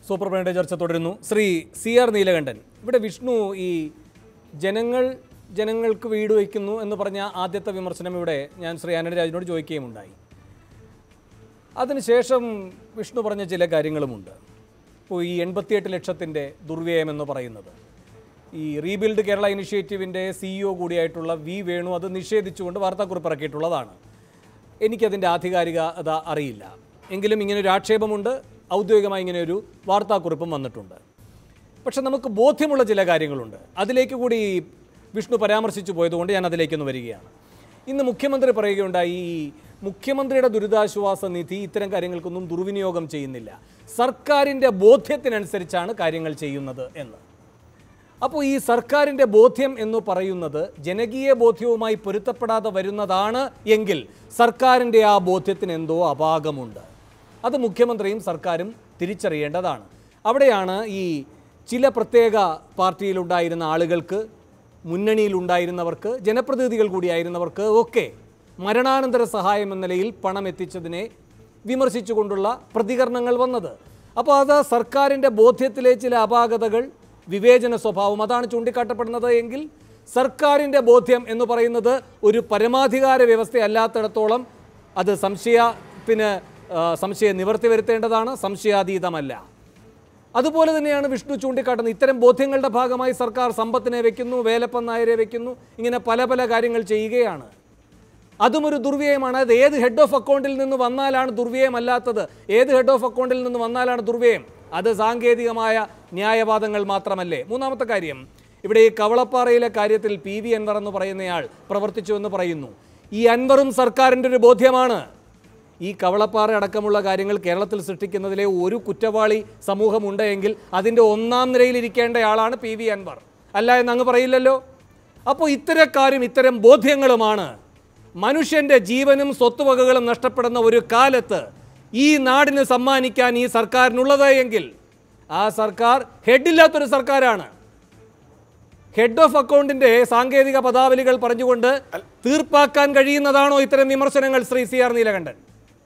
സൂപ്പർമാൻ്റെ ചർച്ച തുടരുന്നു Shri C R Neelakantan ഇവിടെ വിഷ്ണു ഈ ജനങ്ങൾ ജനങ്ങൾക്ക് വീട് വയ്ക്കുന്നു എന്ന് പറഞ്ഞ ആദ്യത്തെ വിമർശനം ഇവിടെ ഞാൻ ശ്രീ ആനന്ദരാജിനോട് ചോദിക്കുകയുമുണ്ടായി അതിനുശേഷം വിഷ്ണു പറഞ്ഞ ചില കാര്യങ്ങളുമുണ്ട് ഇപ്പോൾ ഈ എൺപത്തിയെട്ട് ലക്ഷത്തിൻ്റെ ദുർവ്യയം എന്ന് പറയുന്നത് ഈ റീബിൽഡ് കേരള ഇനിഷ്യേറ്റീവിൻ്റെ സിഇഒ കൂടിയായിട്ടുള്ള വി വേണു അത് നിഷേധിച്ചുകൊണ്ട് വാർത്താക്കുറിപ്പ് ഇറക്കിയിട്ടുള്ളതാണ് എനിക്കതിൻ്റെ ആധികാരികത അറിയില്ല എങ്കിലും ഇങ്ങനൊരു ആക്ഷേപമുണ്ട് ഔദ്യോഗികമായി ഇങ്ങനെയൊരു വാർത്താക്കുറിപ്പും വന്നിട്ടുണ്ട് പക്ഷെ നമുക്ക് ബോധ്യമുള്ള ചില കാര്യങ്ങളുണ്ട് അതിലേക്ക് കൂടി വിഷ്ണു പരാമർശിച്ചു പോയതുകൊണ്ട് ഞാൻ അതിലേക്കൊന്ന് വരികയാണ് ഇന്ന് മുഖ്യമന്ത്രി പറയുകയുണ്ടായി ഈ മുഖ്യമന്ത്രിയുടെ ദുരിതാശ്വാസ നിധി ഇത്തരം കാര്യങ്ങൾക്കൊന്നും ദുർവിനിയോഗം ചെയ്യുന്നില്ല സർക്കാരിൻ്റെ ബോധ്യത്തിനനുസരിച്ചാണ് കാര്യങ്ങൾ ചെയ്യുന്നത് എന്ന് അപ്പോൾ ഈ സർക്കാരിൻ്റെ ബോധ്യം എന്ന് പറയുന്നത് ജനകീയ ബോധ്യവുമായി പൊരുത്തപ്പെടാതെ വരുന്നതാണ് എങ്കിൽ സർക്കാരിൻ്റെ ആ ബോധ്യത്തിന് എന്തോ അപാകമുണ്ട് അത് മുഖ്യമന്ത്രിയും സർക്കാരും തിരിച്ചറിയേണ്ടതാണ് അവിടെയാണ് ഈ ചില പ്രത്യേക പാർട്ടിയിലുണ്ടായിരുന്ന ആളുകൾക്ക് മുന്നണിയിലുണ്ടായിരുന്നവർക്ക് ജനപ്രതിനിധികൾ കൂടിയായിരുന്നവർക്ക് ഒക്കെ മരണാനന്തര സഹായം എന്ന നിലയിൽ പണം എത്തിച്ചതിനെ വിമർശിച്ചുകൊണ്ടുള്ള പ്രതികരണങ്ങൾ വന്നത് അപ്പോൾ അത് സർക്കാരിൻ്റെ ബോധ്യത്തിലെ ചില അപാകതകൾ വിവേചന സ്വഭാവം അതാണ് ചൂണ്ടിക്കാട്ടപ്പെടുന്നത് എങ്കിൽ സർക്കാരിൻ്റെ ബോധ്യം എന്ന് പറയുന്നത് ഒരു പരമാധികാര വ്യവസ്ഥയല്ലാത്തിടത്തോളം അത് സംശയത്തിന് ആ, സംശയ നിവർത്തി വരുത്തേണ്ടതാണ് സംശയാതീതമല്ല അതുപോലെ തന്നെയാണ് വിഷ്ണു ചൂണ്ടിക്കാട്ടുന്നത് ഇത്തരം ബോധ്യങ്ങളുടെ ഭാഗമായി സർക്കാർ സമ്പത്തിനെ വെക്കുന്നു വേലപ്പൻ നായരെ വെക്കുന്നു ഇങ്ങനെ പല പല കാര്യങ്ങൾ ചെയ്യുകയാണ് അതും ഒരു ദുർവ്യയമാണ് അത് ഏത് ഹെഡ് ഓഫ് അക്കൗണ്ടിൽ നിന്ന് വന്നാലാണ് ദുർവ്യയമല്ലാത്തത് ഏത് ഹെഡ് ഓഫ് അക്കൗണ്ടിൽ നിന്ന് വന്നാലാണ് ദുർവ്യയം അത് സാങ്കേതികമായ ന്യായവാദങ്ങൾ മാത്രമല്ലേ മൂന്നാമത്തെ കാര്യം ഇവിടെ ഈ കവളപ്പാറയിലെ കാര്യത്തിൽ പി വി അൻവർ എന്ന് പറയുന്നയാൾ പ്രവർത്തിച്ചു എന്ന് പറയുന്നു ഈ അൻവറും സർക്കാരിൻ്റെ ഒരു ബോധ്യമാണ് ഈ കവളപ്പാറ അടക്കമുള്ള കാര്യങ്ങൾ കേരളത്തിൽ സൃഷ്ടിക്കുന്നതിലെ ഒരു കുറ്റവാളി സമൂഹമുണ്ടെങ്കിൽ അതിൻ്റെ ഒന്നാം നിരയിൽ ഇരിക്കേണ്ട ആളാണ് പി വി അൻവർ അല്ല എന്ന് അങ്ങ് പറയില്ലല്ലോ അപ്പോൾ ഇത്തരക്കാരും ഇത്തരം ബോധ്യങ്ങളുമാണ് മനുഷ്യൻ്റെ ജീവനും സ്വത്തുവകകളും നഷ്ടപ്പെടുന്ന ഒരു കാലത്ത് ഈ നാടിന് സമ്മാനിക്കാൻ ഈ സർക്കാരിനുള്ളത് എങ്കിൽ ആ സർക്കാർ ഹെഡില്ലാത്തൊരു സർക്കാരാണ് ഹെഡ് ഓഫ് അക്കൗണ്ടിന്റെ സാങ്കേതിക പദാവലികൾ പറഞ്ഞുകൊണ്ട് തീർപ്പാക്കാൻ കഴിയുന്നതാണോ ഇത്തരം വിമർശനങ്ങൾ ശ്രീ സി ആർ നീലകണ്ഠൻ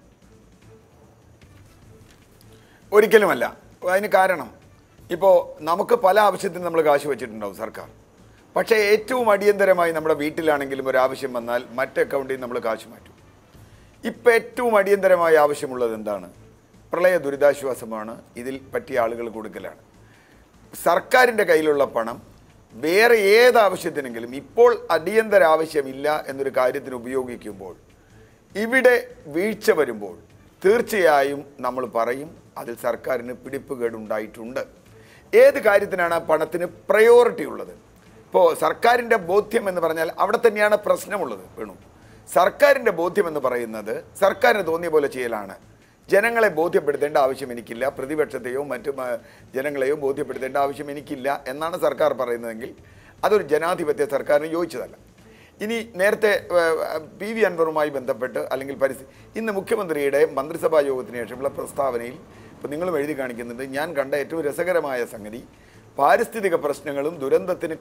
ഒരിക്കലുമല്ല അതിന് കാരണം ഇപ്പോൾ നമുക്ക് പല ആവശ്യത്തിനും നമ്മൾ കാശ് വെച്ചിട്ടുണ്ടാവും സർക്കാർ പക്ഷേ ഏറ്റവും അടിയന്തരമായി നമ്മുടെ വീട്ടിലാണെങ്കിലും ഒരു ആവശ്യം വന്നാൽ മറ്റ് അക്കൗണ്ടിൽ നമ്മൾ കാശ് മാറ്റും ഇപ്പം ഏറ്റവും അടിയന്തരമായ ആവശ്യമുള്ളത് എന്താണ് പ്രളയ ദുരിതാശ്വാസമാണ് ഇതിൽ പറ്റിയ ആളുകൾ കൊടുക്കലാണ് സർക്കാരിൻ്റെ കയ്യിലുള്ള പണം വേറെ ഏത് ആവശ്യത്തിനെങ്കിലും ഇപ്പോൾ അടിയന്തര ആവശ്യമില്ല എന്നൊരു കാര്യത്തിന് ഉപയോഗിക്കുമ്പോൾ ഇവിടെ വീഴ്ച വരുമ്പോൾ തീർച്ചയായും നമ്മൾ പറയും അതിൽ സർക്കാരിന് പിടിപ്പുകേടുണ്ടായിട്ടുണ്ട് ഏത് കാര്യത്തിനാണ് ആ പണത്തിന് പ്രയോറിറ്റി ഉള്ളത് ഇപ്പോൾ സർക്കാരിൻ്റെ ബോധ്യം എന്ന് പറഞ്ഞാൽ അവിടെ തന്നെയാണ് പ്രശ്നമുള്ളത് വേണു സർക്കാരിൻ്റെ ബോധ്യം എന്ന് പറയുന്നത് സർക്കാരിന് തോന്നിയ പോലെ ചെയ്യലാണ് ജനങ്ങളെ ബോധ്യപ്പെടുത്തേണ്ട ആവശ്യം എനിക്കില്ല പ്രതിപക്ഷത്തെയോ മറ്റു മ- ജനങ്ങളെയോ ബോധ്യപ്പെടുത്തേണ്ട ആവശ്യം എനിക്കില്ല എന്നാണ് സർക്കാർ പറയുന്നതെങ്കിൽ അതൊരു ജനാധിപത്യ സർക്കാരിന് യോജിച്ചതല്ല ഇനി നേരത്തെ ഏഹ്, പി വി അൻവറുമായി ബന്ധപ്പെട്ട് അല്ലെങ്കിൽ പരിസ്ഥിതി ഇന്ന് മുഖ്യമന്ത്രിയുടെ മന്ത്രിസഭാ യോഗത്തിന് ശേഷമുള്ള പ്രസ്താവനയിൽ ഇപ്പോൾ നിങ്ങളും എഴുതി കാണിക്കുന്നുണ്ട് ഞാൻ കണ്ട ഏറ്റവും രസകരമായ സംഗതി പാരിസ്ഥിതിക പ്രശ്നങ്ങളും ദുരന്തത്തിന്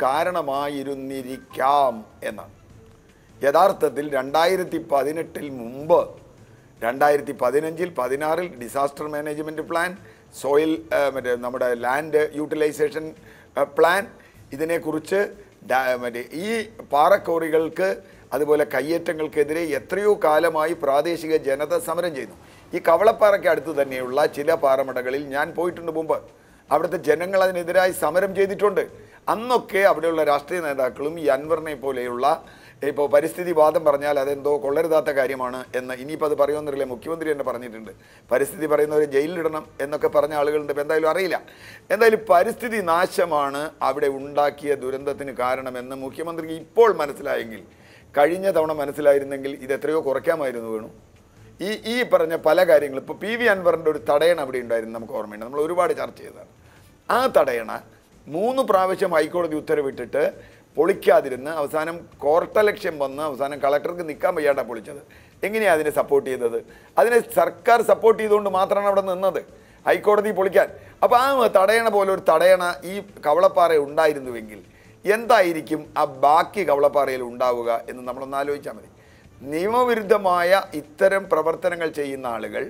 കാരണമായിരുന്നിരിക്കാം എന്നാണ് യഥാർത്ഥത്തിൽ രണ്ടായിരത്തി പതിനെട്ടിൽ മുമ്പ് രണ്ടായിരത്തി പതിനഞ്ചിൽ പതിനാറിൽ ഡിസാസ്റ്റർ മാനേജ്മെൻറ്റ് പ്ലാൻ സോയിൽ മറ്റേ നമ്മുടെ ലാൻഡ് യൂട്ടിലൈസേഷൻ പ്ലാൻ ഇതിനെക്കുറിച്ച് ഡാ- മറ്റേ ഈ പാറക്കോറികൾക്ക് അതുപോലെ കയ്യേറ്റങ്ങൾക്കെതിരെ എത്രയോ കാലമായി പ്രാദേശിക ജനത സമരം ചെയ്യുന്നു ഈ കവളപ്പാറയ്ക്ക് അടുത്ത് തന്നെയുള്ള ചില പാറമടകളിൽ ഞാൻ പോയിട്ടുണ്ട് മുമ്പ് അവിടുത്തെ ജനങ്ങൾ അതിനെതിരായി സമരം ചെയ്തിട്ടുണ്ട് അന്നൊക്കെ അവിടെയുള്ള രാഷ്ട്രീയ നേതാക്കളും ഈ അൻവറിനെ പോലെയുള്ള ഇപ്പോൾ പരിസ്ഥിതി വാദം പറഞ്ഞാൽ അതെന്തോ കൊള്ളരുതാത്ത കാര്യമാണ് എന്ന് ഇനിയിപ്പോൾ അത് പറയുമെന്നറിയില്ല മുഖ്യമന്ത്രി തന്നെ പറഞ്ഞിട്ടുണ്ട് പരിസ്ഥിതി പറയുന്നവരെ ജയിലിലിടണം എന്നൊക്കെ പറഞ്ഞ ആളുകളുണ്ട് ഇപ്പം എന്തായാലും അറിയില്ല എന്തായാലും പരിസ്ഥിതി നാശമാണ് അവിടെ ഉണ്ടാക്കിയ ദുരന്തത്തിന് കാരണമെന്ന് മുഖ്യമന്ത്രിക്ക് ഇപ്പോൾ മനസ്സിലായെങ്കിൽ കഴിഞ്ഞ തവണ മനസ്സിലായിരുന്നെങ്കിൽ ഇത് എത്രയോ കുറയ്ക്കാമായിരുന്നു വേണു ഈ ഈ പറഞ്ഞ പല കാര്യങ്ങളും ഇപ്പോൾ പി വി അൻവറിൻ്റെ ഒരു തടയണ അവിടെ ഉണ്ടായിരുന്നു നമുക്ക് ഓർമ്മയുണ്ട് നമ്മൾ ഒരുപാട് ചർച്ച ചെയ്തതാണ് ആ തടയണ മൂന്ന് പ്രാവശ്യം ഹൈക്കോടതി ഉത്തരവിട്ടിട്ട് പൊളിക്കാതിരുന്ന് അവസാനം കോർട്ടലക്ഷ്യം വന്ന് അവസാനം കളക്ടർക്ക് നിൽക്കാൻ വയ്യാണ്ടാ പൊളിച്ചത് എങ്ങനെയാണ് അതിനെ സപ്പോർട്ട് ചെയ്തത് അതിനെ സർക്കാർ സപ്പോർട്ട് ചെയ്തുകൊണ്ട് മാത്രമാണ് അവിടെ നിന്നത് ഹൈക്കോടതി പൊളിക്കാൻ അപ്പോൾ ആ തടയണ പോലെ ഒരു തടയണ ഈ കവളപ്പാറ ഉണ്ടായിരുന്നുവെങ്കിൽ എന്തായിരിക്കും ആ ബാക്കി കവളപ്പാറയിൽ ഉണ്ടാവുക എന്ന് നമ്മളൊന്ന് ആലോചിച്ചാൽ മതി നിയമവിരുദ്ധമായ ഇത്തരം പ്രവർത്തനങ്ങൾ ചെയ്യുന്ന ആളുകൾ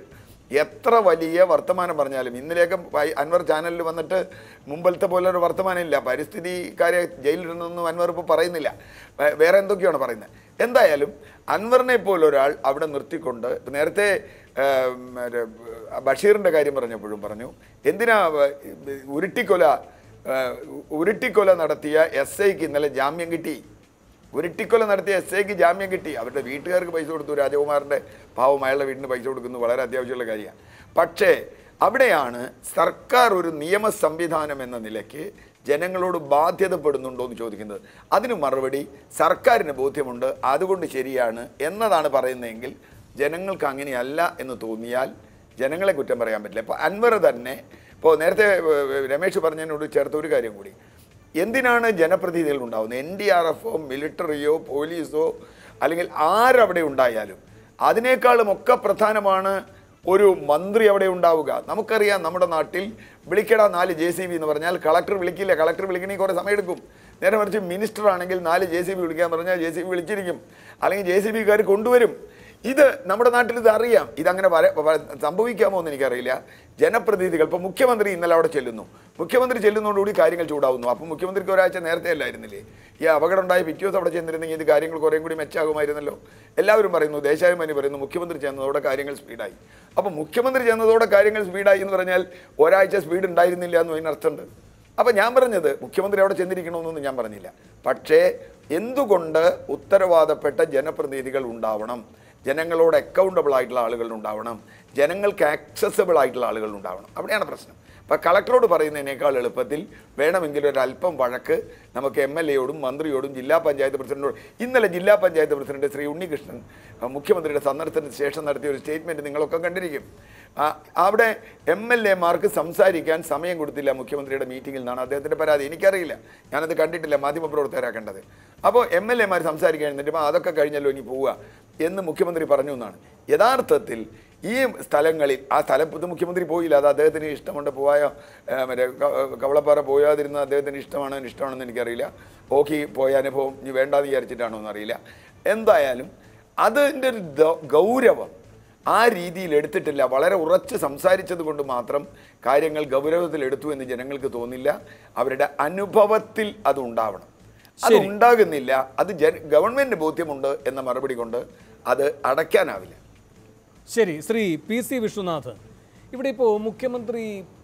എത്ര വലിയ വർത്തമാനം പറഞ്ഞാലും ഇന്നലെയൊക്കെ പൈ- അൻവർ ചാനലിൽ വന്നിട്ട് മുമ്പലത്തെ പോലെ ഒരു വർത്തമാനം ഇല്ല പരിസ്ഥിതിക്കാരെ ജയിലിലിരുന്നൊന്നും അൻവർ ഇപ്പോൾ പറയുന്നില്ല വേ- വേറെ എന്തൊക്കെയാണ് പറയുന്നത് എന്തായാലും അൻവറിനെ പോലെ ഒരാൾ അവിടെ നിർത്തിക്കൊണ്ട് ഇപ്പൊ നേരത്തെ ആ, മറ്റേ, ബഷീറിൻ്റെ കാര്യം പറഞ്ഞപ്പോഴും പറഞ്ഞു എന്തിനാ ആ, ഉരുട്ടിക്കൊല ആ, ഉരുട്ടിക്കൊല നടത്തിയ എസ് ഐക്ക് ഇന്നലെ ജാമ്യം കിട്ടി ഉരുട്ടിക്കൊല നടത്തിയ എസ് ഐക്ക് ജാമ്യം കിട്ടി അവരുടെ വീട്ടുകാർക്ക് പൈസ കൊടുത്തു രാജകുമാറിൻ്റെ പാവം അയാളുടെ വീടിന് പൈസ കൊടുക്കുന്നു വളരെ അത്യാവശ്യമുള്ള കാര്യമാണ് പക്ഷേ അവിടെയാണ് സർക്കാർ ഒരു നിയമ സംവിധാനം എന്ന നിലയ്ക്ക് ജനങ്ങളോട് ബാധ്യതപ്പെടുന്നുണ്ടോ എന്ന് ചോദിക്കുന്നത് അതിന് മറുപടി സർക്കാരിന് ബോധ്യമുണ്ട് അതുകൊണ്ട് ശരിയാണ് എന്നതാണ് പറയുന്നതെങ്കിൽ ജനങ്ങൾക്ക് അങ്ങനെയല്ല എന്ന് തോന്നിയാൽ ജനങ്ങളെ കുറ്റം പറയാൻ പറ്റില്ല ഇപ്പോൾ അൻവർ തന്നെ ഇപ്പോൾ നേരത്തെ ഏർ, രമേശ് പറഞ്ഞതിനോട് ചേർത്ത ഒരു കാര്യം കൂടി എന്തിനാണ് ജനപ്രതിനിധികൾ ഉണ്ടാവുന്നത് എൻ ഡി ആർ എഫോ മിലിറ്ററിയോ പോലീസോ അല്ലെങ്കിൽ ആരവിടെ ഉണ്ടായാലും അതിനേക്കാളും ഒക്കെ പ്രധാനമാണ് ഒരു മന്ത്രി അവിടെ ഉണ്ടാവുക നമുക്കറിയാം നമ്മുടെ നാട്ടിൽ വിളിക്കടാ നാല് ജെ സി ബി എന്ന് പറഞ്ഞാൽ കളക്ടർ വിളിക്കില്ല കളക്ടർ വിളിക്കണമെങ്കിൽ കുറേ സമയം എടുക്കും നേരെ മറിച്ച് മിനിസ്റ്റർ ആണെങ്കിൽ നാല് ജെ സി ബി വിളിക്കാൻ പറഞ്ഞാൽ ജെ സി ബി വിളിച്ചിരിക്കും അല്ലെങ്കിൽ ജെ സി ബിക്കാർ കൊണ്ടുവരും ഇത് നമ്മുടെ നാട്ടിൽ ഇത് അറിയാം ഇതങ്ങനെ വര- വ- സംഭവിക്കാമോ എന്ന് എനിക്കറിയില്ല ജനപ്രതിനിധികൾ ഇപ്പോൾ മുഖ്യമന്ത്രി ഇന്നലെ അവിടെ ചെല്ലുന്നു മുഖ്യമന്ത്രി ചെല്ലുന്നതോടുകൂടി കാര്യങ്ങൾ ചൂടാവുന്നു അപ്പം മുഖ്യമന്ത്രിക്ക് ഒരാഴ്ച നേരത്തെ അല്ലായിരുന്നില്ലേ ഈ അപകടം ഉണ്ടായ പിറ്റേ ദിവസം അവിടെ ചെന്നിരുന്നെങ്കിൽ ഇത് കാര്യങ്ങൾ കുറേയും കൂടി മെച്ചാകുമായിരുന്നല്ലോ എല്ലാവരും പറയുന്നു ദേശാഭിമാനി പറയുന്നു മുഖ്യമന്ത്രി ചെന്നതോടെ കാര്യങ്ങൾ സ്പീഡായി അപ്പം മുഖ്യമന്ത്രി ചെന്നതോടെ കാര്യങ്ങൾ സ്പീഡായി എന്ന് പറഞ്ഞാൽ ഒരാഴ്ച സ്പീഡ് ഉണ്ടായിരുന്നില്ല എന്ന് അതിനർത്ഥമുണ്ട് അപ്പം ഞാൻ പറഞ്ഞത് മുഖ്യമന്ത്രി അവിടെ ചെന്നിരിക്കണമെന്നൊന്നും ഞാൻ പറഞ്ഞില്ല പക്ഷേ എന്തുകൊണ്ട് ഉത്തരവാദപ്പെട്ട ജനപ്രതിനിധികൾ ഉണ്ടാവണം ജനങ്ങളോട് അക്കൗണ്ടബിൾ ആയിട്ടുള്ള ആളുകൾ ഉണ്ടാവണം ജനങ്ങൾക്ക് ആക്സസബിൾ ആയിട്ടുള്ള ആളുകൾ ഉണ്ടാവണം അവിടെയാണ് പ്രശ്നം അപ്പോൾ കളക്ടറോട് പറയുന്നതിനേക്കാൾ എളുപ്പത്തിൽ വേണമെങ്കിൽ ഒരു അല്പം വഴക്ക് നമുക്ക് എം എൽ എയോടും മന്ത്രിയോടും ജില്ലാ പഞ്ചായത്ത് പ്രസിഡന്റിനോട് ഇന്നലെ ജില്ലാ പഞ്ചായത്ത് പ്രസിഡന്റ് ശ്രീ ഉണ്ണികൃഷ്ണൻ ആ, മുഖ്യമന്ത്രിയുടെ സന്ദർശനത്തിന് ശേഷം നടത്തിയ ഒരു സ്റ്റേറ്റ്മെൻറ്റ് നിങ്ങളൊക്കെ കണ്ടിരിക്കും ആ, അവിടെ എം എൽ എമാർക്ക് സംസാരിക്കാൻ സമയം കൊടുത്തില്ല മുഖ്യമന്ത്രിയുടെ മീറ്റിംഗിൽ നിന്നാണ് അദ്ദേഹത്തിൻ്റെ പരാതി എനിക്കറിയില്ല ഞാനത് കണ്ടിട്ടില്ല മാധ്യമപ്രവർത്തകരാ കണ്ടത് അപ്പോൾ എം എൽ എമാർ സംസാരിക്കാൻ എന്നിട്ട് അതൊക്കെ കഴിഞ്ഞല്ലോ ഇനി പോവുക എന്ന് മുഖ്യമന്ത്രി പറഞ്ഞു എന്നാണ് യഥാർത്ഥത്തിൽ ഈ സ്ഥലങ്ങളിൽ ആ സ്ഥലത്ത് മുഖ്യമന്ത്രി പോയില്ല അത് അദ്ദേഹത്തിന് ഇഷ്ടമുണ്ട് പോയ ആ, മറ്റേ ക- കവളപ്പാറ പോയാതിരുന്ന അദ്ദേഹത്തിന് ഇഷ്ടമാണ് ഇഷ്ടമാണെന്ന് എനിക്കറിയില്ല ഓക്കി പോയ അനുഭവം ഇനി വേണ്ടാന്ന് വിചാരിച്ചിട്ടാണോ എന്നറിയില്ല എന്തായാലും അതിൻ്റെ ഒരു ദ- ഗൗരവം ആ രീതിയിൽ എടുത്തിട്ടില്ല വളരെ ഉറച്ച് സംസാരിച്ചത് കൊണ്ട് മാത്രം കാര്യങ്ങൾ ഗൗരവത്തിൽ എടുത്തു എന്ന് ജനങ്ങൾക്ക് തോന്നില്ല അവരുടെ അനുഭവത്തിൽ അത് ഉണ്ടാവണം അത് ഉണ്ടാകുന്നില്ല അത് ജന ഗവൺമെൻറ് ബോധ്യമുണ്ട് എന്ന മറുപടി കൊണ്ട് അത് അടയ്ക്കാനാവില്ല ശരി ശ്രീ പി സി വിശ്വനാഥ് ഇവിടെ ഇപ്പോൾ മുഖ്യമന്ത്രി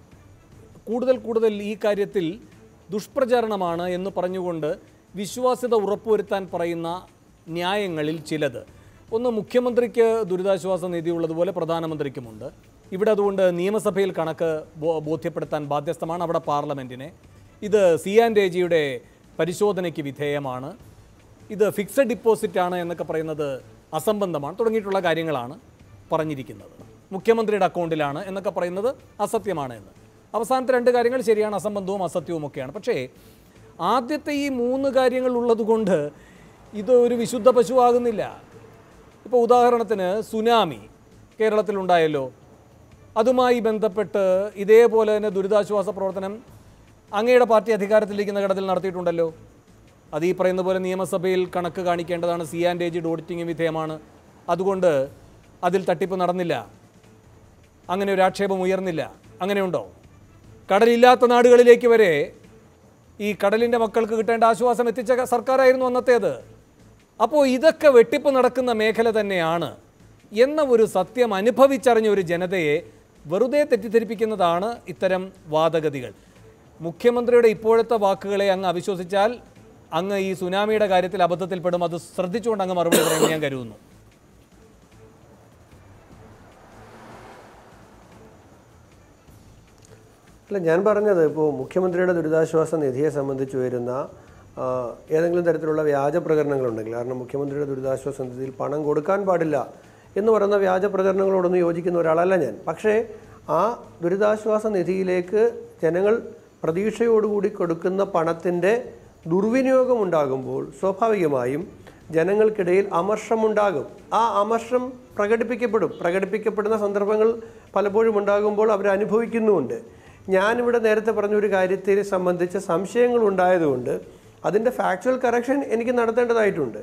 കൂടുതൽ കൂടുതൽ ഈ കാര്യത്തിൽ ദുഷ്പ്രചാരണമാണ് എന്ന് പറഞ്ഞുകൊണ്ട് വിശ്വാസ്യത ഉറപ്പുവരുത്താൻ പറയുന്ന ന്യായങ്ങളിൽ ചിലത് ഒന്ന് മുഖ്യമന്ത്രിക്ക് ദുരിതാശ്വാസ നിധി ഉള്ളതുപോലെ പ്രധാനമന്ത്രിക്കുമുണ്ട് ഇവിടെ അതുകൊണ്ട് നിയമസഭയിൽ കണക്ക് ബോ- ബോധ്യപ്പെടുത്താൻ ബാധ്യസ്ഥമാണ് അവിടെ പാർലമെൻറ്റിനെ ഇത് സി ആൻഡ് എ ജിയുടെ പരിശോധനയ്ക്ക് വിധേയമാണ് ഇത് ഫിക്സഡ് ഡിപ്പോസിറ്റ് ആണ് എന്നൊക്കെ പറയുന്നത് അസംബന്ധമാണ് തുടങ്ങിയിട്ടുള്ള കാര്യങ്ങളാണ് പറഞ്ഞിരിക്കുന്നത് മുഖ്യമന്ത്രിയുടെ അക്കൗണ്ടിലാണ് എന്നൊക്കെ പറയുന്നത് അസത്യമാണ് എന്ന് അവസാനത്തെ രണ്ട് കാര്യങ്ങൾ ശരിയാണ് അസംബന്ധവും അസത്യവും ഒക്കെയാണ് പക്ഷേ ആദ്യത്തെ ഈ മൂന്ന് കാര്യങ്ങൾ ഉള്ളതുകൊണ്ട് ഇത് ഒരു വിശുദ്ധ പശുവാകുന്നില്ല ഇപ്പോൾ ഉദാഹരണത്തിന് സുനാമി കേരളത്തിലുണ്ടായല്ലോ അതുമായി ബന്ധപ്പെട്ട് ഇതേപോലെ തന്നെ ദുരിതാശ്വാസ പ്രവർത്തനം അങ്ങയുടെ പാർട്ടി അധികാരത്തിലിരിക്കുന്ന ഘട്ടത്തിൽ നടത്തിയിട്ടുണ്ടല്ലോ അത് ഈ പറയുന്ന പോലെ നിയമസഭയിൽ കണക്ക് കാണിക്കേണ്ടതാണ് സി ആൻഡ് ഏജിഡ് ഓഡിറ്റിംഗ് വിധേയമാണ് അതുകൊണ്ട് അതിൽ തട്ടിപ്പ് നടന്നില്ല അങ്ങനെ ഒരു ആക്ഷേപം ഉയർന്നില്ല അങ്ങനെയുണ്ടോ കടലില്ലാത്ത നാടുകളിലേക്ക് വരെ ഈ കടലിൻ്റെ മക്കൾക്ക് കിട്ടേണ്ട ആശ്വാസം എത്തിച്ച ക- സർക്കാരായിരുന്നു അന്നത്തേത് അപ്പോൾ ഇതൊക്കെ വെട്ടിപ്പ് നടക്കുന്ന മേഖല തന്നെയാണ് എന്ന ഒരു സത്യം അനുഭവിച്ചറിഞ്ഞ ഒരു ജനതയെ വെറുതെ തെറ്റിദ്ധരിപ്പിക്കുന്നതാണ് ഇത്തരം വാദഗതികൾ മുഖ്യമന്ത്രിയുടെ ഇപ്പോഴത്തെ വാക്കുകളെ അങ്ങ് അവിശ്വസിച്ചാൽ അങ്ങ് ഈ സുനാമിയുടെ കാര്യത്തിൽ അബദ്ധത്തിൽപ്പെടും അത് ശ്രദ്ധിച്ചുകൊണ്ട് അങ്ങ് മറുപടി പറയുമെന്ന് ഞാൻ കരുതുന്നു അല്ല ഞാൻ പറഞ്ഞത് ഇപ്പോൾ മുഖ്യമന്ത്രിയുടെ ദുരിതാശ്വാസ നിധിയെ സംബന്ധിച്ച് വരുന്ന ആ, ഏതെങ്കിലും തരത്തിലുള്ള വ്യാജ പ്രകടനങ്ങളുണ്ടെങ്കിൽ കാരണം മുഖ്യമന്ത്രിയുടെ ദുരിതാശ്വാസ നിധിയിൽ പണം കൊടുക്കാൻ പാടില്ല എന്ന് പറയുന്ന വ്യാജ പ്രചരണങ്ങളോടൊന്നും യോജിക്കുന്ന ഒരാളല്ല ഞാൻ പക്ഷേ ആ ദുരിതാശ്വാസ നിധിയിലേക്ക് ജനങ്ങൾ പ്രതീക്ഷയോടുകൂടി കൊടുക്കുന്ന പണത്തിൻ്റെ ദുർവിനിയോഗം ഉണ്ടാകുമ്പോൾ സ്വാഭാവികമായും ജനങ്ങൾക്കിടയിൽ അമർഷമുണ്ടാകും ആ അമർഷം പ്രകടിപ്പിക്കപ്പെടും പ്രകടിപ്പിക്കപ്പെടുന്ന സന്ദർഭങ്ങൾ പലപ്പോഴും ഉണ്ടാകുമ്പോൾ അവർ അനുഭവിക്കുന്നുമുണ്ട് ഞാനിവിടെ നേരത്തെ പറഞ്ഞ ഒരു കാര്യത്തെ സംബന്ധിച്ച് സംശയങ്ങൾ ഉണ്ടായതുകൊണ്ട് അതിൻ്റെ ഫാക്ച്വൽ കറക്ഷൻ എനിക്ക് നടത്തേണ്ടതായിട്ടുണ്ട്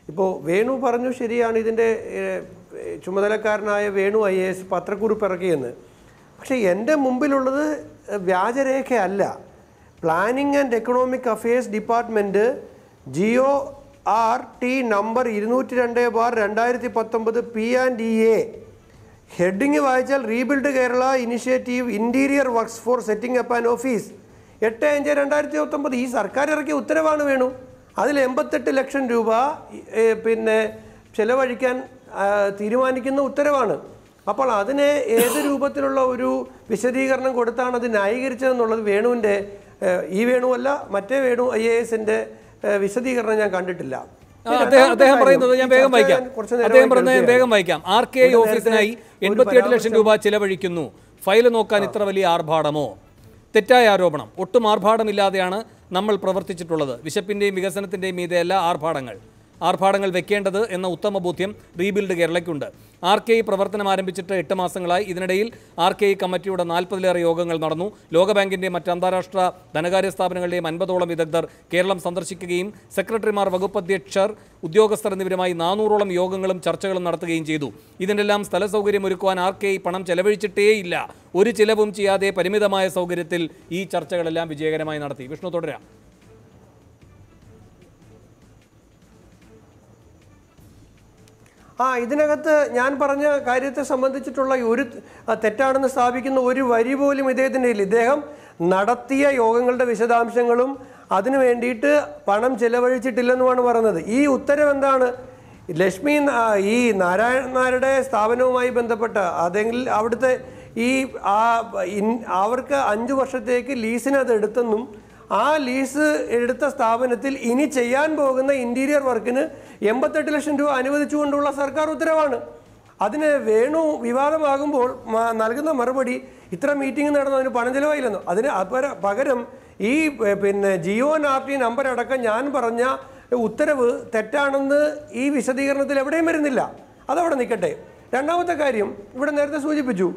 ഇപ്പോൾ വേണു പറഞ്ഞു ശരിയാണ് ഇതിൻ്റെ ഏഹ്, ചുമതലക്കാരനായ വേണു ഐ എ എസ് പത്രക്കുറിപ്പ് ഇറക്കിയെന്ന് പക്ഷേ എൻ്റെ മുമ്പിലുള്ളത് വ്യാജരേഖയല്ല planning and economic affairs department GO R T number ഇരുന്നൂറ്റി രണ്ട് ബാർ രണ്ടായിരത്തി പത്തൊമ്പത് P and E A heading വായിച്ചാൽ rebuild Kerala initiative interior works for setting up an office എട്ട് അഞ്ച് രണ്ടായിരത്തി പത്തൊമ്പത് ഈ സർക്കാർ ഇറക്കിയ ഉത്തരവാണ് വേണു അതിൽ എൺപത്തെട്ട് ലക്ഷം രൂപ ഏ, പിന്നെ ചെലവഴിക്കാൻ ആ, തീരുമാനിക്കുന്ന ഉത്തരവാണ് അപ്പോൾ അതിനെ ഏത് രൂപത്തിലുള്ള ഒരു വിശദീകരണം കൊടുത്താണ് അത് ന്യായീകരിച്ചതെന്നുള്ളത് വേണുവിൻ്റെ ഏ, ഈ വേണുവല്ല മറ്റേ വേണു ഐ എ എസിൻ്റെ വിശദീകരണം ഞാൻ കണ്ടിട്ടില്ല ആ, അദ്ദേഹം അദ്ദേഹം പറയുന്നത് ഞാൻ വേഗം വായിക്കാം കുറച്ച് നേരമായി അദ്ദേഹം പറയുന്നത് ഞാൻ കേൾക്കുകയാണ്. വേഗം വായിക്കാം ആർ കെ ഐ ഒരു നേരത്തെ ഓഫീസിനായി ഒരു എൺപത്തിയെട്ട് ലക്ഷം പരാമർശം- രൂപ ചിലവഴിക്കുന്നു ഫയൽ നോക്കാൻ ഇത്ര വലിയ ആർഭാടമോ തെറ്റായ ആരോപണം ഒട്ടും ആർഭാടമില്ലാതെയാണ് നമ്മൾ പ്രവർത്തിച്ചിട്ടുള്ളത് വിശപ്പിന്റെയും വികസനത്തിന്റെയും മീതെയല്ല ആർഭാടങ്ങൾ ആർഭാടങ്ങൾ വെക്കേണ്ടത് എന്ന ഉത്തമ ബോധ്യം റീബിൽഡ് കേരളയ്ക്കുണ്ട് ആർ കെ ഐ പ്രവർത്തനം ആരംഭിച്ചിട്ട് എട്ട് മാസങ്ങളായി ഇതിനിടയിൽ ആർ കെ ഐ കമ്മിറ്റിയുടെ നാൽപ്പതിലേറെ യോഗങ്ങൾ നടന്നു ലോകബാങ്കിന്റെയും മറ്റ് അന്താരാഷ്ട്ര ധനകാര്യ സ്ഥാപനങ്ങളുടെയും അൻപതോളം വിദഗ്ധർ കേരളം സന്ദർശിക്കുകയും സെക്രട്ടറിമാർ വകുപ്പ് അധ്യക്ഷർ ഉദ്യോഗസ്ഥർ എന്നിവരുമായി നാനൂറോളം യോഗങ്ങളും ചർച്ചകളും നടത്തുകയും ചെയ്തു ഇതിനെല്ലാം സ്ഥല സൗകര്യം ഒരുക്കുവാൻ ആർ കെ ഐ പണം ചെലവഴിച്ചിട്ടേയില്ല ഒരു ചിലവും ചെയ്യാതെ പരിമിതമായ സൗകര്യത്തിൽ ഈ ചർച്ചകളെല്ലാം വിജയകരമായി നടത്തി വിഷ്ണു തുടരാം ആ ഇതിനകത്ത് ഞാൻ പറഞ്ഞ കാര്യത്തെ സംബന്ധിച്ചിട്ടുള്ള ഒരു ആ, തെറ്റാണെന്ന് സ്ഥാപിക്കുന്ന ഒരു വരി പോലും ഇദ്ദേഹത്തിൻ്റെ ഇല്ല ഇദ്ദേഹം നടത്തിയ യോഗങ്ങളുടെ വിശദാംശങ്ങളും അതിനു വേണ്ടിയിട്ട് പണം ചെലവഴിച്ചിട്ടില്ലെന്നുമാണ് പറയുന്നത് ഈ ഉത്തരവ് എന്താണ് ലക്ഷ്മി ന- ആ, ഈ നാരായണ നായരുടെ സ്ഥാപനവുമായി ബന്ധപ്പെട്ട അതെങ്കിൽ അവിടുത്തെ ഈ ആ ഇൻ- അവർക്ക് അഞ്ച് വർഷത്തേക്ക് ലീസിന് അത് എടുത്തെന്നും ആ ലീസ് എടുത്ത സ്ഥാപനത്തിൽ ഇനി ചെയ്യാൻ പോകുന്ന ഇന്റീരിയർ വർക്കിന് എൺപത്തെട്ട് ലക്ഷം രൂപ അനുവദിച്ചുകൊണ്ടുള്ള സർക്കാർ ഉത്തരവാണ് അതിന് വേണു വിവാദമാകുമ്പോൾ മ- നൽകുന്ന മറുപടി ഇത്ര മീറ്റിംഗ് നടന്നു അതിന് പണം ചെലവായില്ലെന്നോ അതിന് അപര പകരം ഈ ഏ, പിന്നെ ജിയോ ആർ ടി നമ്പർ അടക്കം ഞാൻ പറഞ്ഞ ഉത്തരവ് തെറ്റാണെന്ന് ഈ വിശദീകരണത്തിൽ എവിടെയും വരുന്നില്ല അതവിടെ നിൽക്കട്ടെ രണ്ടാമത്തെ കാര്യം ഇവിടെ നേരത്തെ സൂചിപ്പിച്ചു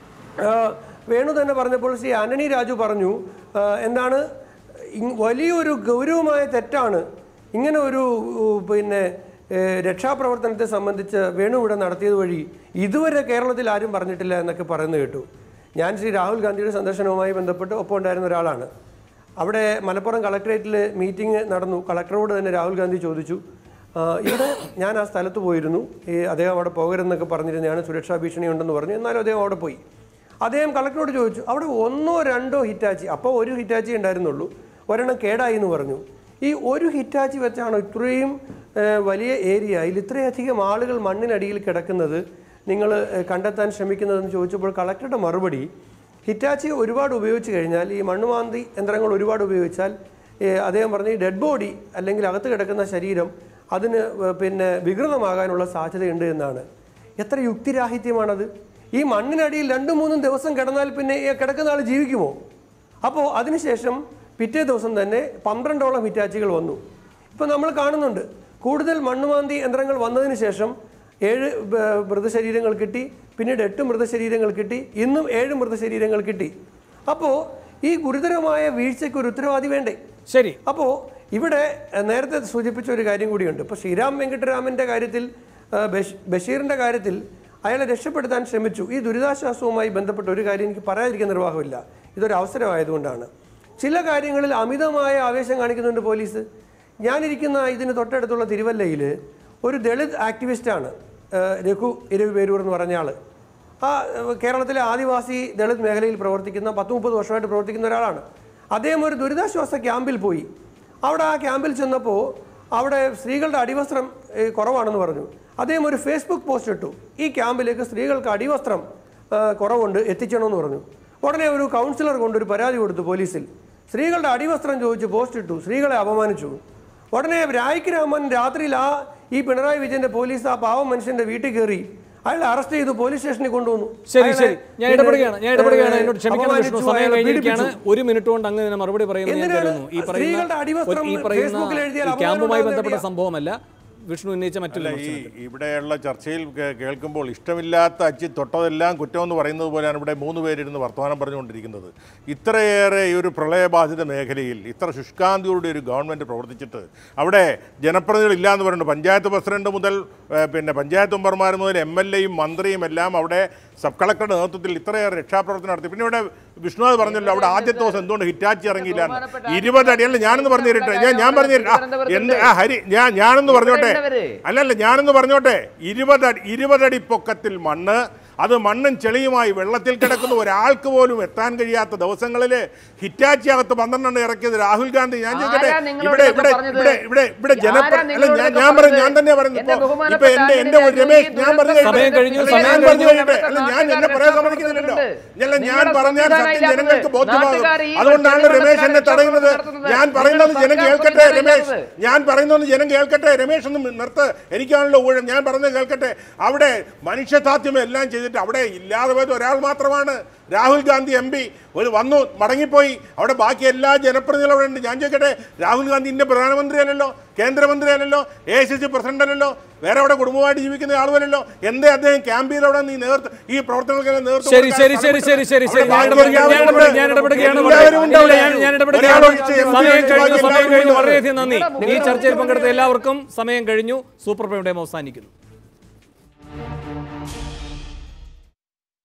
ആ, വേണു തന്നെ പറഞ്ഞപ്പോൾ ശ്രീ ആന്റണി രാജു പറഞ്ഞു ആ, എന്താണ് ഇ- വലിയൊരു ഗൗരവമായ തെറ്റാണ് ഇങ്ങനെ ഒരു ഉ, പിന്നെ ഏ, രക്ഷാപ്രവർത്തനത്തെ സംബന്ധിച്ച് വേണു ഇവിടെ നടത്തിയത് വഴി ഇതുവരെ കേരളത്തിൽ ആരും പറഞ്ഞിട്ടില്ല എന്നൊക്കെ പറയുന്നത് കേട്ടു ഞാൻ ശ്രീ രാഹുൽ ഗാന്ധിയുടെ സന്ദർശനവുമായി ബന്ധപ്പെട്ട് ഒപ്പം ഉണ്ടായിരുന്ന ഒരാളാണ് അവിടെ മലപ്പുറം കളക്ടറേറ്റിൽ മീറ്റിംഗ് നടന്നു കളക്ടറോട് തന്നെ രാഹുൽ ഗാന്ധി ചോദിച്ചു ആ, ഇവിടെ ഞാൻ ആ സ്ഥലത്ത് പോയിരുന്നു ഈ അദ്ദേഹം അവിടെ പോകരുതെന്നൊക്കെ പറഞ്ഞിരുന്നതാണ് സുരക്ഷാ ഭീഷണി ഉണ്ടെന്ന് പറഞ്ഞു എന്നാലും അദ്ദേഹം അവിടെ പോയി അദ്ദേഹം കളക്ടറോട് ചോദിച്ചു അവിടെ ഒന്നോ രണ്ടോ ഹിറ്റാച്ചി അപ്പോൾ ഒരു ഹിറ്റാച്ചി ഉണ്ടായിരുന്നുള്ളൂ ഒരെണ്ണം കേടായി എന്ന് പറഞ്ഞു ഈ ഒരു ഹിറ്റാച്ചി വെച്ചാണ് ഇത്രയും ഏ, വലിയ ഏരിയയിൽ ഇത്രയധികം ആളുകൾ മണ്ണിനടിയിൽ കിടക്കുന്നത് നിങ്ങൾ ഏ, കണ്ടെത്താൻ ശ്രമിക്കുന്നതെന്ന് ചോദിച്ചപ്പോൾ കളക്ടറുടെ മറുപടി ഹിറ്റാച്ചി ഒരുപാട് ഉപയോഗിച്ച് കഴിഞ്ഞാൽ ഈ മണ്ണുമാന്തി യന്ത്രങ്ങൾ ഒരുപാട് ഉപയോഗിച്ചാൽ ഏ, അദ്ദേഹം പറഞ്ഞു ഈ ഡെഡ് ബോഡി അല്ലെങ്കിൽ അകത്ത് കിടക്കുന്ന ശരീരം അതിന് ഏ, പിന്നെ വികൃതമാകാനുള്ള സാധ്യതയുണ്ട് എന്നാണ് എത്ര യുക്തിരാഹിത്യമാണത് ഈ മണ്ണിനടിയിൽ രണ്ടും മൂന്നും ദിവസം കിടന്നാൽ പിന്നെ ഈ കിടക്കുന്ന ആൾ ജീവിക്കുമോ അപ്പോൾ അതിനുശേഷം പിറ്റേ ദിവസം തന്നെ പന്ത്രണ്ടോളം ഹിറ്റാച്ചികൾ വന്നു ഇപ്പോൾ നമ്മൾ കാണുന്നുണ്ട് കൂടുതൽ മണ്ണുമാന്തി യന്ത്രങ്ങൾ വന്നതിന് ശേഷം ഏഴ് ബ- മൃതശരീരങ്ങൾ കിട്ടി പിന്നീട് എട്ട് മൃതശരീരങ്ങൾ കിട്ടി ഇന്നും ഏഴ് മൃതശരീരങ്ങൾ കിട്ടി അപ്പോൾ ഈ ഗുരുതരമായ വീഴ്ചയ്ക്ക് ഒരു ഉത്തരവാദി വേണ്ടേ ശരി അപ്പോൾ ഇവിടെ എഹ്, നേരത്തെ സൂചിപ്പിച്ച ഒരു കാര്യം കൂടിയുണ്ട് ഇപ്പോൾ ശ്രീരാം വെങ്കട്ടരാമൻ്റെ കാര്യത്തിൽ ഏഹ്, ബഷ്- ബഷീറിൻ്റെ കാര്യത്തിൽ അയാളെ രക്ഷപ്പെടുത്താൻ ശ്രമിച്ചു ഈ ദുരിതാശ്വാസവുമായി ബന്ധപ്പെട്ട ഒരു കാര്യം എനിക്ക് പറയാതിരിക്കാൻ നിർവാഹമില്ല ഇതൊരു അവസരമായതുകൊണ്ടാണ് ചില കാര്യങ്ങളിൽ അമിതമായ ആവേശം കാണിക്കുന്നുണ്ട് പോലീസ് ഞാനിരിക്കുന്ന ഇതിന് തൊട്ടടുത്തുള്ള തിരുവല്ലയിൽ ഒരു ദളിത് ആക്ടിവിസ്റ്റാണ് ഏഹ്, രഘു ഇരവിപേരൂർ എന്ന് പറഞ്ഞ ആൾ ആ ഏഹ്, കേരളത്തിലെ ആദിവാസി ദളിത് മേഖലയിൽ പ്രവർത്തിക്കുന്ന പത്ത് മുപ്പത് വർഷമായിട്ട് പ്രവർത്തിക്കുന്ന ഒരാളാണ് അദ്ദേഹം ഒരു ദുരിതാശ്വാസ ക്യാമ്പിൽ പോയി അവിടെ ആ ക്യാമ്പിൽ ചെന്നപ്പോൾ അവിടെ സ്ത്രീകളുടെ അടിവസ്ത്രം ഏഹ്, കുറവാണെന്ന് പറഞ്ഞു അദ്ദേഹം ഒരു ഫേസ്ബുക്ക് പോസ്റ്റ് ഇട്ടു ഈ ക്യാമ്പിലേക്ക് സ്ത്രീകൾക്ക് അടിവസ്ത്രം ഏഹ്, കുറവുണ്ട് എത്തിച്ചണമെന്ന് പറഞ്ഞു ഉടനെ ഒരു കൗൺസിലർ കൊണ്ടൊരു പരാതി കൊടുത്തു പോലീസിൽ സ്ത്രീകളുടെ അടിവസ്ത്രം ചോദിച്ച് പോസ്റ്റ് ഇട്ടു സ്ത്രീകളെ അപമാനിച്ചു ഉടനെ രായ്ക്ക് രാമൻ രാത്രിയിൽ ആ ഈ പിണറായി വിജയന്റെ പോലീസ് ആ പാവം മനുഷ്യന്റെ വീട്ടിൽ കയറി അയാളെ അറസ്റ്റ് ചെയ്തു പോലീസ് സ്റ്റേഷനിൽ കൊണ്ടുവന്നു ശരി അയാളെ ശരി ഞാൻ പിന്നെ, ഇടപെടുകയാണ് ഞാൻ ഇടപെടുകയാണ് ഏഹ്, എന്നോട് ക്ഷമിക്കണം വിഷ്ണു അപമാനിച്ചു, സമയം അയാളെ കഴിഞ്ഞിരിക്കുകയാണ് പീഡിപ്പിച്ചു. ഒരു മിനിറ്റ് കൊണ്ട് അങ്ങ് ഇതിനെ മറുപടി പറയുമെന്ന് ഞാൻ എന്തിനാണ് കരുതുന്നു ഈ സ്ത്രീകളുടെ പറയുന്ന അടിവസ്ത്രം ഈ പറയുന്ന ഫേസ്ബുക്കിൽ എഴുതിയാൽ ഈ അപമാനം ക്യാമ്പുമായി ഉണ്ടാകുന്നത് ബന്ധപ്പെട്ട എവിടെയാ? സംഭവമല്ല വിഷ്ണു ഉന്നയിച്ച മറ്റൊരു അല്ല ഈ വിമർശനം ഇവിടെയുള്ള ചർച്ചയിൽ കേ- കേൾക്കുമ്പോൾ ഇഷ്ടമില്ലാത്ത അച്ചി തൊട്ടതെല്ലാം കുറ്റമെന്ന് പറയുന്നത് പോലെയാണ് ഇവിടെ മൂന്ന് പേരിരുന്ന് വർത്തമാനം പറഞ്ഞുകൊണ്ടിരിക്കുന്നത് ഇത്രയേറെ ഈ ഒരു പ്രളയബാധിത മേഖലയിൽ ഇത്ര ശുഷ്കാന്തിയോടെ ഒരു ഗവൺമെൻറ് പ്രവർത്തിച്ചിട്ട് അവിടെ ജനപ്രതിനിധികൾ ഇല്ല എന്ന് പറയുന്നുണ്ട് പഞ്ചായത്ത് പ്രസിഡന്റ് മുതൽ ഏ, പിന്നെ പഞ്ചായത്ത് മെമ്പർമാർ മുതൽ എം എൽ എയും മന്ത്രിയും എല്ലാം അവിടെ സബ് കളക്ടറുടെ നേതൃത്വത്തിൽ ഇത്രയേറെ രക്ഷാപ്രവർത്തനം നടത്തി പിന്നെ ഇവിടെ വിഷ്ണുനാഥ് പറഞ്ഞല്ലോ അവിടെ ആദ്യത്തെ ദിവസം എന്തുകൊണ്ട് ഹിറ്റാച്ചി ഇറങ്ങിയില്ല ഇരുപത് അടി അല്ല ഞാനൊന്ന് പറഞ്ഞു തരട്ടെ ഞാൻ ഞാൻ പറഞ്ഞു തരട്ടെ ആ, എന്ത് ആ ഹരി ഞാൻ ഞാനൊന്ന് പറഞ്ഞോട്ടെ അല്ലല്ല ഞാനൊന്ന് പറഞ്ഞോട്ടെ ഇരുപതടി ഇരുപതടി പൊക്കത്തിൽ മണ്ണ് അത് മണ്ണും ചെളിയുമായി വെള്ളത്തിൽ കിടക്കുന്ന ഒരാൾക്ക് പോലും എത്താൻ കഴിയാത്ത ദിവസങ്ങളിൽ ഹിറ്റാച്ചി അകത്ത് പന്ത്രണ്ടെണ്ണം ഇറക്കിയത് രാഹുൽ ഗാന്ധി ഞാൻ ചോദിക്കട്ടെ ആരാ നിങ്ങളോട് ഇവിടെ ഇതൊക്കെ ഇവിടെ പറഞ്ഞത്? ഇവിടെ ഇവിടെ ഇവിടെ ജനപ്ര ആരാ അല്ല നിങ്ങളോട് ഞാൻ ഇതൊക്കെ ഞാൻ പറഞ്ഞു ഞാൻ പറഞ്ഞത്? തന്നെ പറഞ്ഞു എന്റെ ഇപ്പൊ ഇപ്പൊ ബഹുമാനപ്പെട്ട എന്റെ എന്റെ ആന്റണി രമേശ് രാജു ഞാൻ ഈ പറഞ്ഞു ദുരന്ത സമയം കഴിഞ്ഞു, അല്ല, സമയം ഞാൻ കഴിഞ്ഞു. പറഞ്ഞു കഴിഞ്ഞിട്ട് അല്ല ഞാൻ എന്നെ പറയാൻ സമ്മതിക്കുന്നില്ലല്ലോ അല്ല ഞാൻ പറഞ്ഞാൽ സത്യം ജനങ്ങൾക്ക് ബോധ്യമാകും അതുകൊണ്ടാണ് രമേശ് എന്നെ തടയുന്നത് ഞാൻ പറയുന്നത് ജനം കേൾക്കട്ടെ രമേശ് ഞാൻ പറയുന്നത് ജനം കേൾക്കട്ടെ രമേശ് ഒന്ന് നിർത്ത് എനിക്കാണല്ലോ ഊഴം ഞാൻ പറയുന്നത് കേൾക്കട്ടെ അവിടെ മനുഷ്യസാധ്യം എല്ലാം ചെയ്തിട്ട് അവിടെ ഇല്ലാതെ പോയത് ഒരാൾ മാത്രമാണ് രാഹുൽ ഗാന്ധി എം പി ഒരു വന്നു മടങ്ങിപ്പോയി അവിടെ ബാക്കി എല്ലാ ജനപ്രതിനിധികളും അവിടെ ഉണ്ട് ഞാൻ ചോദിക്കട്ടെ രാഹുൽ ഗാന്ധി ഇന്ത്യ പ്രധാനമന്ത്രി അല്ലല്ലോ കേന്ദ്രമന്ത്രി അല്ലല്ലോ A I C C president അല്ലല്ലോ വേറെ അവിടെ കുടുംബമായിട്ട് ജീവിക്കുന്ന ആളുമല്ലല്ലോ എന്തേ അദ്ദേഹം ക്യാമ്പ് ചെയ്ത് അവിടെ നീ നേതൃത്വം ഈ പ്രവർത്തനങ്ങൾക്കെല്ലാം നേതൃത്വം ശരി ശരി കൊടുക്കാൻ ശരി ശരി ശരി ശരി ഞാൻ അവിടെ ഇടപെടുക- ബാക്കി ഞാൻ ഇടപെടുക- ഞാൻ ഇടപെടുകയാണ് എല്ലാവരും ഉണ്ട് അവിടെ. ഞാൻ- ഞാൻ ഇടപെടുകയാണ് ഒരാളൊഴിച്ച് എം പി സമയം ഒഴിച്ച് കഴിഞ്ഞു ബാക്കി സമയം എല്ലാവരും കഴിഞ്ഞു ഉണ്ട്. വളരെയധികം നന്ദി ഈ ചർച്ചയിൽ പങ്കെടുത്ത എല്ലാവർക്കും സമയം കഴിഞ്ഞു സൂപ്പർ പ്രൈം ടൈം അവസാനിക്കുന്നു